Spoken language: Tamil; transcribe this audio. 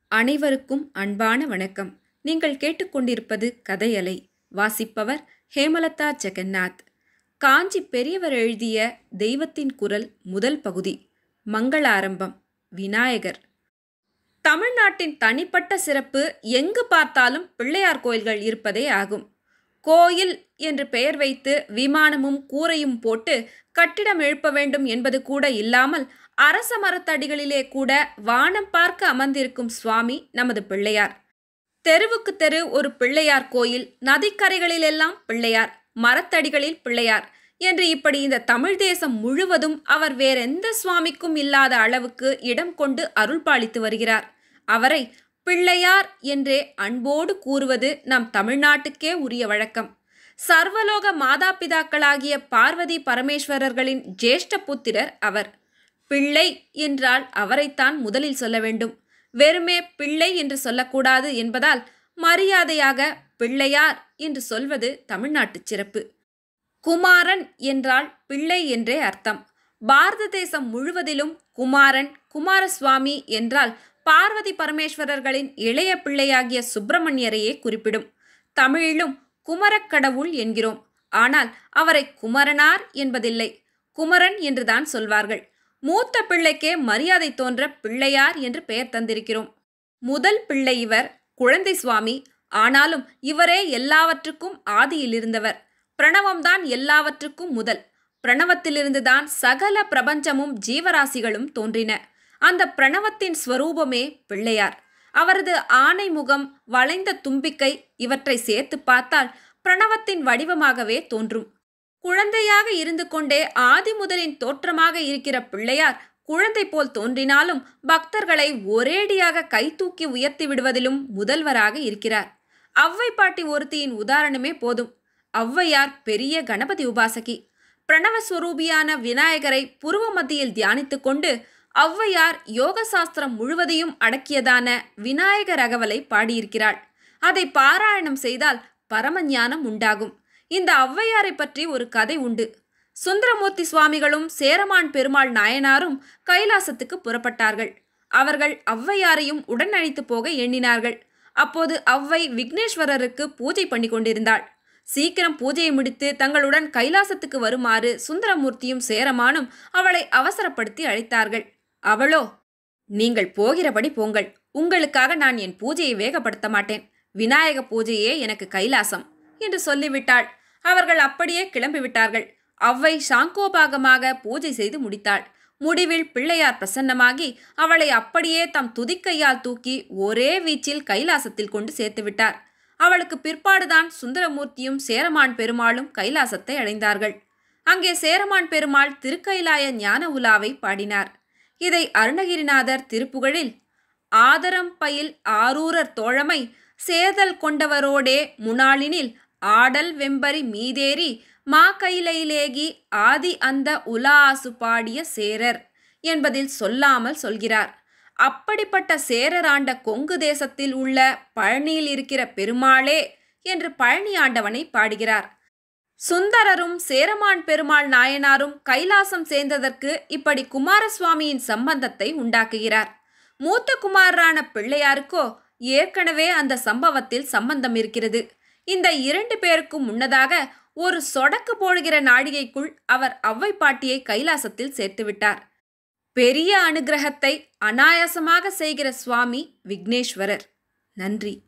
அனைவருக்கும் அன்பான வணக்கம் நீங்கள் கேட்டுக்கொண்டிருப்பது கதையலை வாசிப்பவர் ஹேமலதா ஜெகநாத் காஞ்சி பெரியவர் எழுதிய தெய்வத்தின் குரல் முதல் பகுதி மங்கள ஆரம்பம் விநாயகர் தமிழ்நாட்டின் தனிப்பட்ட சிறப்பு எங்கு பார்த்தாலும் பிள்ளையார் கோயில்கள் இருப்பதே ஆகும் கோயில் என்று பெயர் வைத்து விமானமும் கூரையும் போட்டு கட்டிடம் எழுப்ப வேண்டும் என்பது கூட இல்லாமல் அரச மரத்தடிகளிலே கூட வானம் பார்க்க அமர்ந்திருக்கும் சுவாமி நமது பிள்ளையார் தெருவுக்கு தெரு ஒரு பிள்ளையார் கோயில் நதிக்கரைகளிலெல்லாம் பிள்ளையார் மரத்தடிகளில் பிள்ளையார் என்று இப்படி இந்த தமிழ் தேசம் முழுவதும் அவர் வேறெந்த சுவாமிக்கும் இல்லாத அளவுக்கு இடம் கொண்டு அருள் பாலித்து வருகிறார் அவரை பிள்ளையார் என்றே அன்போடு கூறுவது நம் தமிழ்நாட்டுக்கே உரிய வழக்கம் சர்வலோக மாதாபிதாக்களாகிய பார்வதி பரமேஸ்வரர்களின் ஜேஷ்ட புத்திரர் அவர் பிள்ளை என்றால் அவரைத்தான் முதலில் சொல்ல வேண்டும் வெறுமே பிள்ளை என்று சொல்லக்கூடாது என்பதால் மரியாதையாக பிள்ளையார் என்று சொல்வது தமிழ்நாட்டு சிறப்பு குமாரன் என்றால் பிள்ளை என்றே அர்த்தம் பாரத தேசம் முழுவதிலும் குமாரன் குமாரசுவாமி என்றால் பார்வதி பரமேஸ்வரர்களின் இளைய பிள்ளையாகிய சுப்பிரமணியரையே குறிப்பிடும் தமிழிலும் குமரக்கடவுள் என்கிறோம் ஆனால் அவரை குமரனார் என்பதில்லை குமரன் என்றுதான் சொல்வார்கள் மூத்த பிள்ளைக்கே மரியாதை தோன்ற பிள்ளையார் என்று பெயர் தந்திருக்கிறோம் முதல் பிள்ளை இவர் குழந்தை சுவாமி ஆனாலும் இவரே எல்லாவற்றுக்கும் ஆதியில் இருந்தவர் பிரணவம்தான் எல்லாவற்றுக்கும் முதல் பிரணவத்திலிருந்துதான் சகல பிரபஞ்சமும் ஜீவராசிகளும் தோன்றின அந்த பிரணவத்தின் ஸ்வரூபமே பிள்ளையார் அவரது ஆனை முகம் வளைந்த தும்பிக்கை இவற்றை சேர்த்து பார்த்தால் பிரணவத்தின் வடிவமாகவே தோன்றும் குழந்தையாக இருந்து கொண்டே ஆதி முதலின் தோற்றமாக இருக்கிற பிள்ளையார் குழந்தை போல் தோன்றினாலும் பக்தர்களை ஒரேடியாக கை தூக்கி உயர்த்தி விடுவதிலும் முதல்வராக இருக்கிறார் அவ்வை பாட்டி ஒருத்தியின் உதாரணமே போதும் ஔவையார் பெரிய கணபதி உபாசகி பிரணவஸ்வரூபியான விநாயகரை புருவ மத்தியில் தியானித்து கொண்டு ஔவையார் யோக சாஸ்திரம் முழுவதையும் அடக்கியதான விநாயகர் அகவலை பாடியிருக்கிறாள் அதை பாராயணம் செய்தால் பரமஞானம் உண்டாகும் இந்த ஔவையாரை பற்றி ஒரு கதை உண்டு சுந்தரமூர்த்தி சுவாமிகளும் சேரமான் பெருமாள் நாயனாரும் கைலாசத்துக்கு புறப்பட்டார்கள் அவர்கள் ஔவையாரையும் உடன் அழைத்து போக எண்ணினார்கள் அப்போது ஔவை விக்னேஸ்வரருக்கு பூஜை பண்ணி கொண்டிருந்தாள் சீக்கிரம் பூஜையை முடித்து தங்களுடன் கைலாசத்துக்கு வருமாறு சுந்தரமூர்த்தியும் சேரமானும் அவளை அவசரப்படுத்தி அழைத்தார்கள் அவளோ நீங்கள் போகிறபடி போங்கள் உங்களுக்காக நான் என் பூஜையை வேகப்படுத்த மாட்டேன் விநாயக பூஜையே எனக்கு கைலாசம் என்று சொல்லிவிட்டாள் அவர்கள் அப்படியே கிளம்பிவிட்டார்கள் அவ்வை சாங்கோபாகமாக பூஜை செய்து முடித்தாள் முடிவில் பிள்ளையார் பிரசன்னமாகி அவளை அப்படியே தம் துதிக்கையால் தூக்கி ஒரே வீச்சில் கைலாசத்தில் கொண்டு சேர்த்து விட்டார் அவளுக்கு பிற்பாடுதான் சுந்தரமூர்த்தியும் சேரமான் பெருமாளும் கைலாசத்தை அடைந்தார்கள் அங்கே சேரமான் பெருமாள் திருக்கைலாய ஞான உலாவை பாடினார் இதை அருணகிரிநாதர் திருப்புகழில் ஆதரம் பயில் ஆரூரர் தோழமை சேதல் கொண்டவரோடே முனாளினில் ஆடல் வெம்பரி மீதேறி மா கைலையிலேகி ஆதி அந்த உலாசு பாடிய சேரர் என்பதில் சொல்லாமல் சொல்கிறார் அப்படிப்பட்ட சேரர் ஆண்ட கொங்கு தேசத்தில் உள்ள பழனியில் இருக்கிற பெருமாளே என்று பழனி ஆண்டவனை பாடுகிறார் சுந்தரரும் சேரமான் பெருமாள் நாயனாரும் கைலாசம் சேர்ந்ததற்கு இப்படி குமாரசுவாமியின் சம்பந்தத்தை உண்டாக்குகிறார் மூத்த குமாரரான பிள்ளையாருக்கோ ஏற்கனவே அந்த சம்பவத்தில் சம்பந்தம் இருக்கிறது இந்த இரண்டு பேருக்கும் முன்னதாக ஒரு சொடக்கு போடுகிற நாடிகைக்குள் அவர் அவ்வை பாட்டியை கைலாசத்தில் சேர்த்துவிட்டார் பெரிய அனுகிரகத்தை அனாயாசமாக செய்கிற சுவாமி விக்னேஸ்வரர் நன்றி